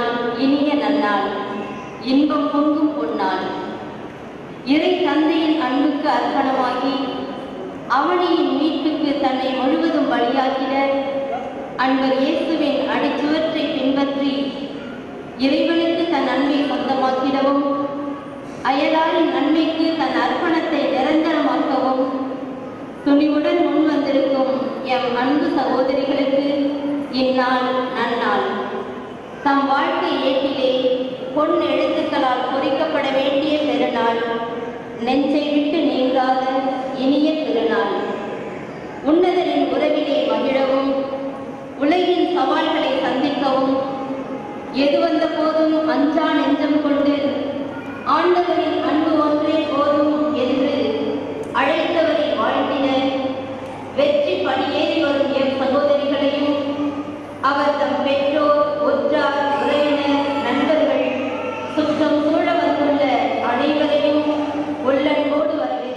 இந்நாள் இனிய நன்னாள் இன்பம் பொங்கும் பொன்னாள் இறை தந்தையின் அன்புக்கு அர்ப்பணமாகி அவனியின் மீட்புக்கு தன்னை முழுவதும் பலியாக்கிட அன்பர் இயேசுவின் அடிச்சுவற்றை பின்பற்றி இறைவனுக்கு தன் அன்பை சொந்தமாக்கிடவும் அயலாரின் நன்மைக்கு தன் அர்ப்பணத்தை நிரந்தரமாக்கவும் துணிவுடன் முன் வந்திருக்கும் எம் அன்பு சகோதரிகளுக்கு இந்நாள் நன்னாள் தம் வாழ்க்கை ஏட்டிலே பொன் எழுத்துக்களால் பொறிக்கப்பட வேண்டிய பெருநாள் நெஞ்சை விட்டு நீங்காத இனிய திருநாள் உன்னதரின் உறவிலே மகிழவும் உலகின் சவால்களை சந்திக்கவும் எது வந்த போதும் அஞ்சா நெஞ்சம் கொண்டு ஆண்டவரின் அன்பு ஒன்றே போதும் என்று அழைத்தவரை வாழ்த்தின வெற்றி படியேறி வரும் எம் சகோதரிகளையும் அவர் தம் பெற்றோர் ஒற்றார் உறவினர் நண்பர்கள் சுற்றம் சூழ வந்துள்ள அனைவரையும் உள்ளன்போடு வரவேற்று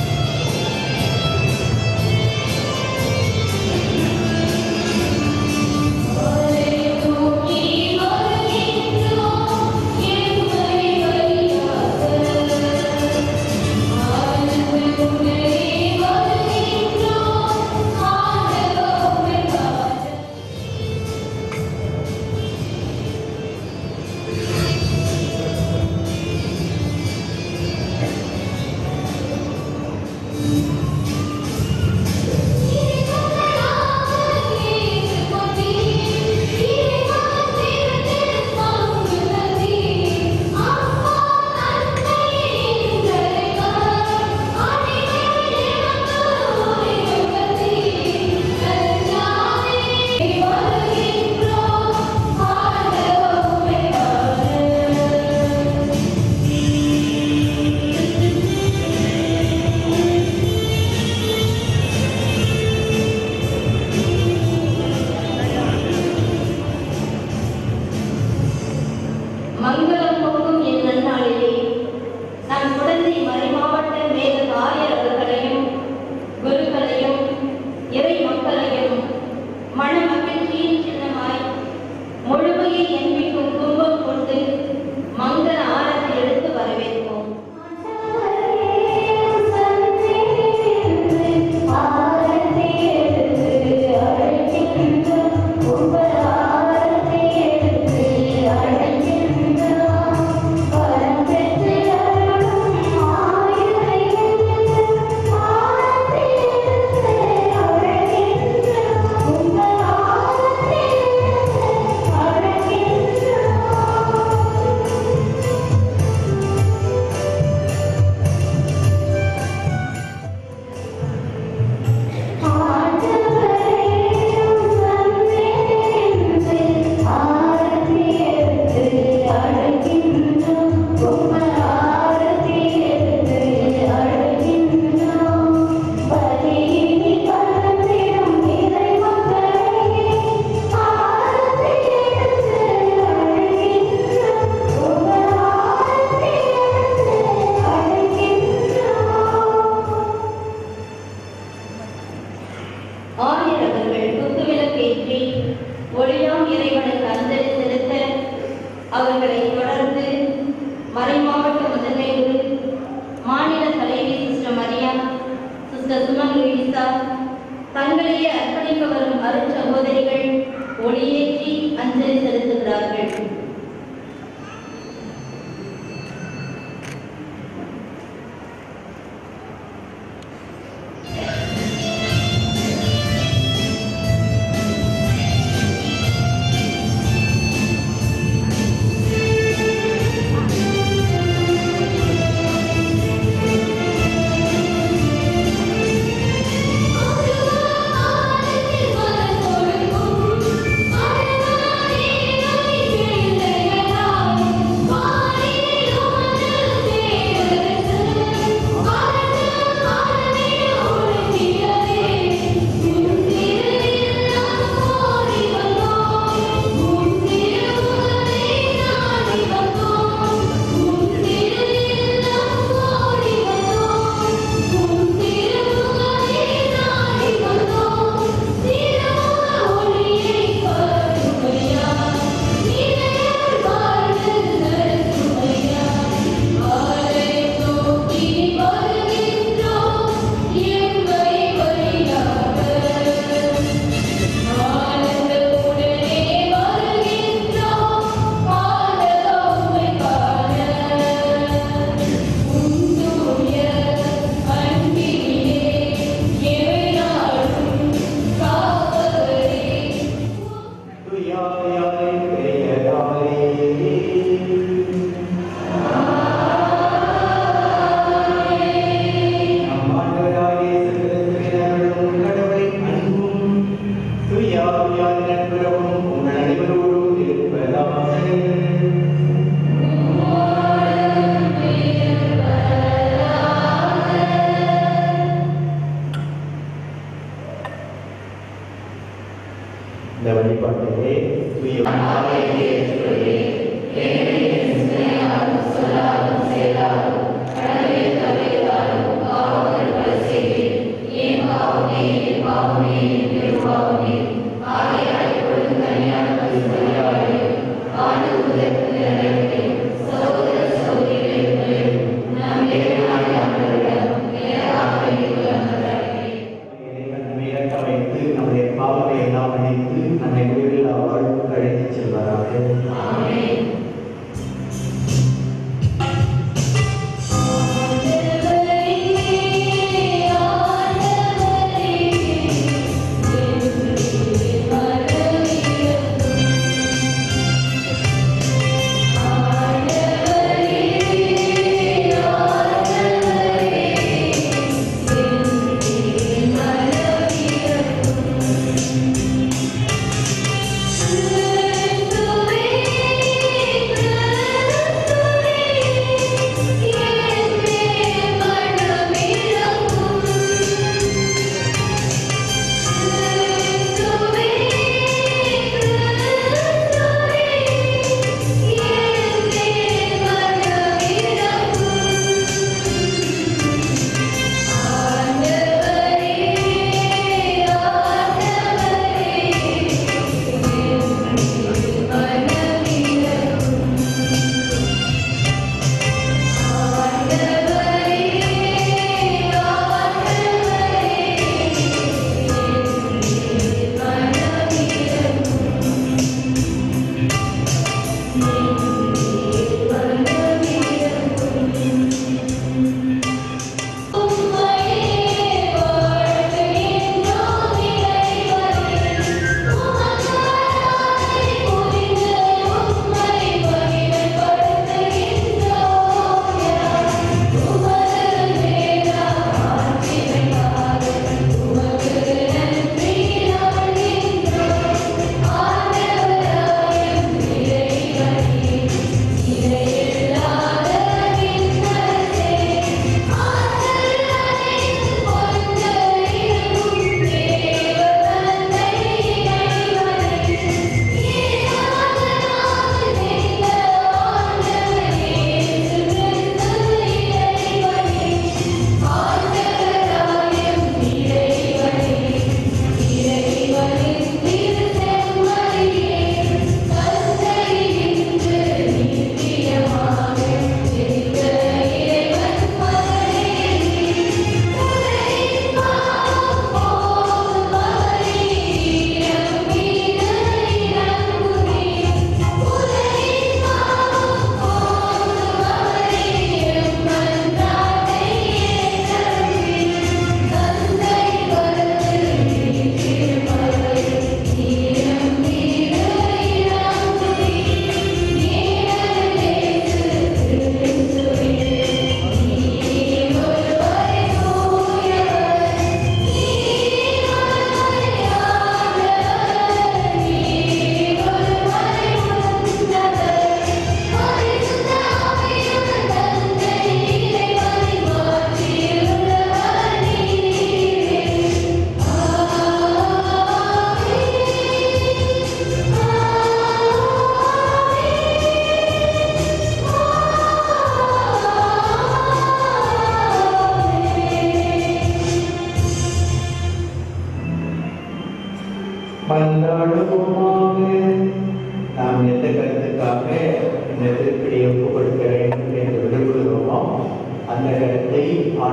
மங்களம் பொங்கும் என் நன்னாளிலே நம் குழந்தை மறைமாவட்ட மேதக ஆயர் அவர்களையும் குருக்களையும் இறை மக்களையும் மணமகிழ்ச்சியின் சின்னமாய் முழுமையை என்பிக்கும் கும்பம் கொண்டு மங்கள ஆரத்தி எடுத்து வரவேற்போம் ஆயர் அவர்கள் குத்துவிளக்கேற்றி ஒளியாம் இறைவனுக்கு அஞ்சலி செலுத்த அவர்களை தொடர்ந்து மறைமாவட்ட முதன்மை குரு மாநில தலைவி sister Maria sister Suman Louisa தங்களையே அர்ப்பணிக்க வரும் அருட்சகோதரிகள் ஒளியேற்றி அஞ்சலி செலுத்துகிறார்கள் ஆரத்தில் மலர் தொழுகும் அழகான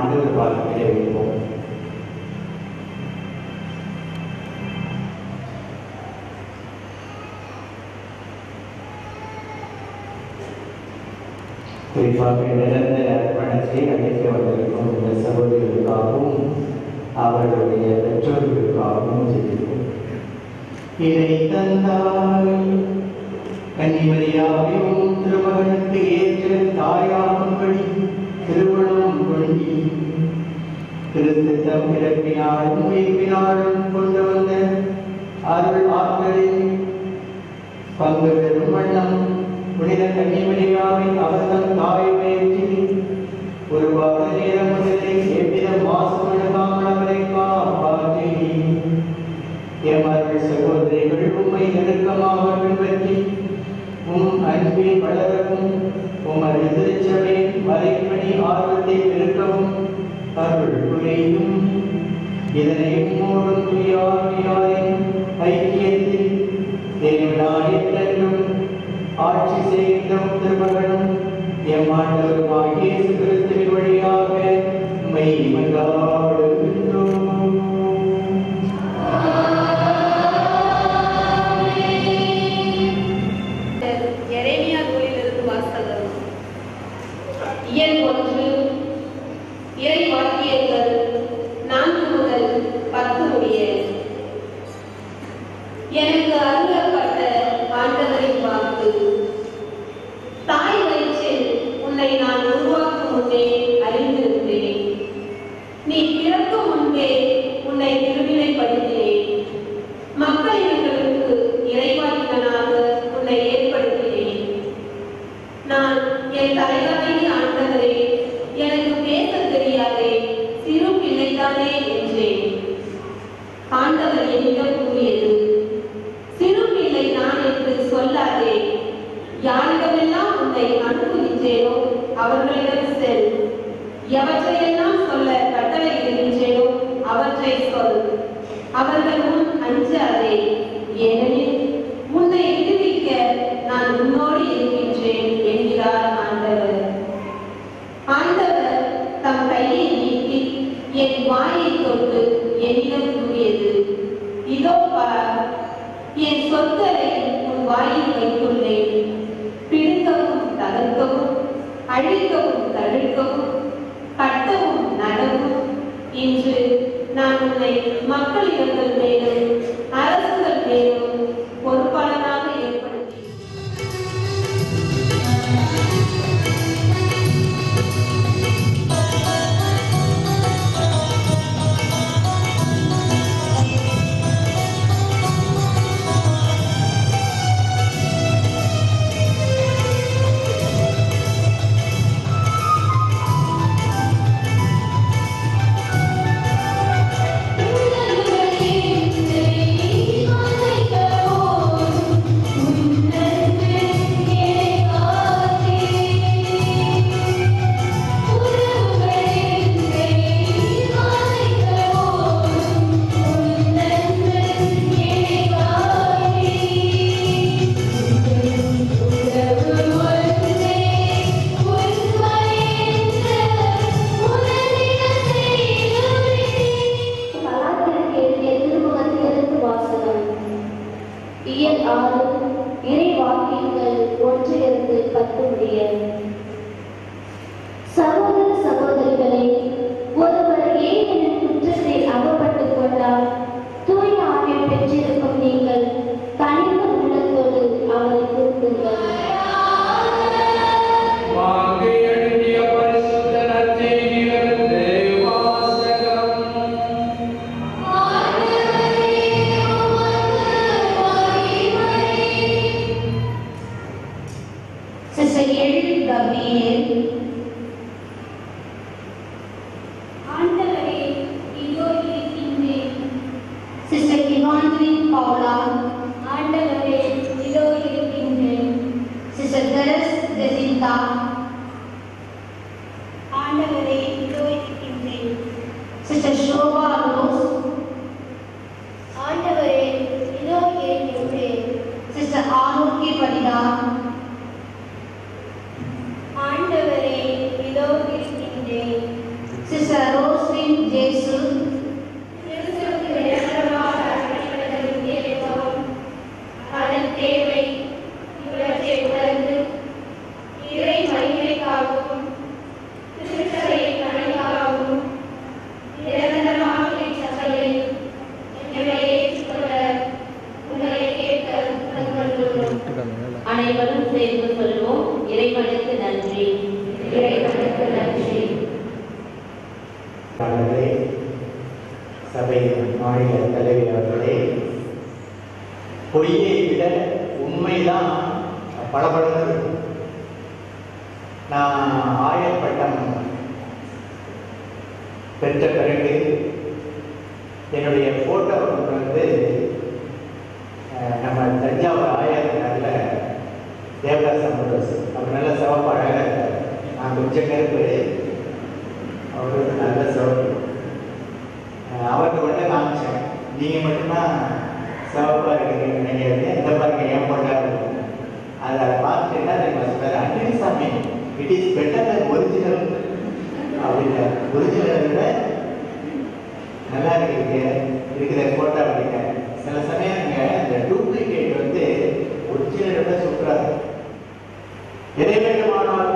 ஆண்டவர் வாழ்க்கையில வைப்போம் குறிப்பாக நிரந்தர அர்ப்பணத்தை அழைக்க வந்திருக்கும் இந்த சகோதரிகளுக்காகவும் அவர்களுடைய பெற்றோர்களுக்காகவும் ஜெபிப்போம் இதை தந்தாய் கன்னிமரியாவையும் திருமகனுக்கு ஏற்ற தாயாகும்படி திருமணம் கொண்டி கிறிஸ்தம் பிறப்பினாலும் உயிர்ப்பினாலும் கொண்டு வந்த அருள் ஆற்றலில் பங்கு பெறும் வண்ணம் புனித கன்னிமரியாவை அவர்தம் தாய் முயற்சி ஒரு வார நேரம் முதலே எவ்வித மாசுமடகாமல் அவரை காப்பாற்றி எமர்கள் சகோதரிகள் உம்மை நெருக்கமாக பின்பற்றி உம் அன்பை வளரவும் உமது திருச்சபையின் மறைப்பணி ஆர்வத்தை பெருக்கவும் அருள் புரியும் இதனை மூடும் துயாரியாரின் ஐக்கியத்தில் தேவனாயிரம் ஆட்சி செய்கின்ற திருமகனும் எம் ஆண்டவருமாய் இயேசு கிறிஸ்துவின் வழியாக மெய் மன்றாடுகின்றோம் எரேமியா நூலிலிருந்து வாசகம் இயல் ஒன்று இறை வாக்கியங்கள் நான்கு முதல் பத்து முடிய எனக்கு அருளப்பட்ட ஆண்டவரின் வாக்கு தாய் வயிற்றில் உன்னை நான் உருவாக்கும் முன்னே அறிந்திருந்தேன் நீ பிறக்கும் முன்பே உன்னை திருவினைப்படுத்தினேன் மக்கள் இனங்களுக்கு இறைவாக்கினனாக உன்னை ஏற்படுத்தினேன் நான் என் தலைவரை ஆண்டவரே எனக்கு பேச தெரியாதே சிறு பிள்ளைதானே என்றேன் ஆண்டவர் என்னிடம் கூறியது சிறு பிள்ளை நான் என்று சொல்லாதே யாரிடமெல்லாம் உன்னை அனுப்புகின்றேனோ அவர்களிடம் செல் எவற்றையெல்லாம் சொல்ல கட்டளையிடுகின்றேனோ அவற்றை சொல் அவர்கள் முன் அஞ்சாதே ஏனெனில் உன்னை விடுவிக்க நான் உன்னோடு இருக்கின்றேன் என்கிறார் ஆண்டவர் ஆண்டவர் தம் கையை நீட்டி என் வாயை தொட்டு என்னிடம் கூறியது இதோ பார் என் சொற்களை உன் வாயில் வைத்துள்ளேன் பிடுங்கவும் தகர்க்கவும் அழிக்கவும் தவிர்க்கவும் கட்டவும் நடவும் இன்று நான் உன்னை மக்கள் இடங்கள் மேலும் அரசுகள் மேலும் பொறுப்பாளனாக ஏற்படுத்தி கலாத்திற்கு எழுதிய திருமுகத்திலிருந்து வாசகம் இயல் ஆறு இறை வாக்கியங்கள் ஒன்றிலிருந்து பத்து முடிய சகோதர சகோதரிகளே ஒருவர் ஏதேனும் குற்றத்தில் அகப்பட்டுக் கொண்டால் தூய ஆணை பெற்றிருக்கும் நீங்கள் கனிந்த உள்ளத்தோடு அவரை திருத்துங்கள் வாங்கி எழுதிய பரிசுத்த நற்செய்தியிலிருந்து வாசகம். சிசையேழு கபியேல் ஆண்டவரே இதோ இருக்கின்றேன் சிஸ்டர் இவான்லின் பவுலா ஆண்டவரே இதோ இருக்கின்றேன் சிஸ்டர் தெரஸ் ஜெசிந்தா ஆண்டவரே இதோ இருக்கின்றேன் சிஸ்டர் ஷோபா ரோஸ் ஆண்டவரே இதோ இருக்கின்றேன் சிஸ்டர் ஆரோக்கிய படிதா ஆண்டவரே இதோ இருக்கின்றேன் சிஸ்டர் என்று சொல்வோம் இறைவனுக்கு நன்றி இறைவனுக்கு நன்றி அவர்களே சபையின் மாநில தலைவி அவர்களே பொய்யை விட உண்மைதான் பளபளன்னு இருக்கும் நான் ஆயர் பட்டம் பெற்ற பிறகு என்னுடைய போட்டோ வந்து அஹ், நம்ம தஞ்சாவூர் ஆயர் நல்ல தேவதாஸ் அமுதாஸ் அவர் நல்ல சிவப்பு அழகாக இருக்கார் நான் கொஞ்சம் கருப்பு அவருக்கு நல்ல சிவப்பு அஹ், அவருக்கு மட்டும் காமிச்சேன் நீங்கள் மட்டும்தான் சிவப்பாக இருக்கிறீங்க நினைக்கிறது எந்த பாருங்க ஏன் போட்டாரு அதை பார்த்துட்டு என்ன தெரியுமா சொன்னார் அன்னை சாமி இட் இஸ் பெட்டர் தன் ஒரிஜினல் அப்படின்னா ஒரிஜினல் விட நல்லா இருக்கிறீங்க இருக்கிற போட்டோ அப்படிங்க சில சமயங்க இந்த டூப்ளிகேட் வந்து ஒரிஜினல் விட சூப்பராக இருக்கும் எதை வேண்டுமானாலும்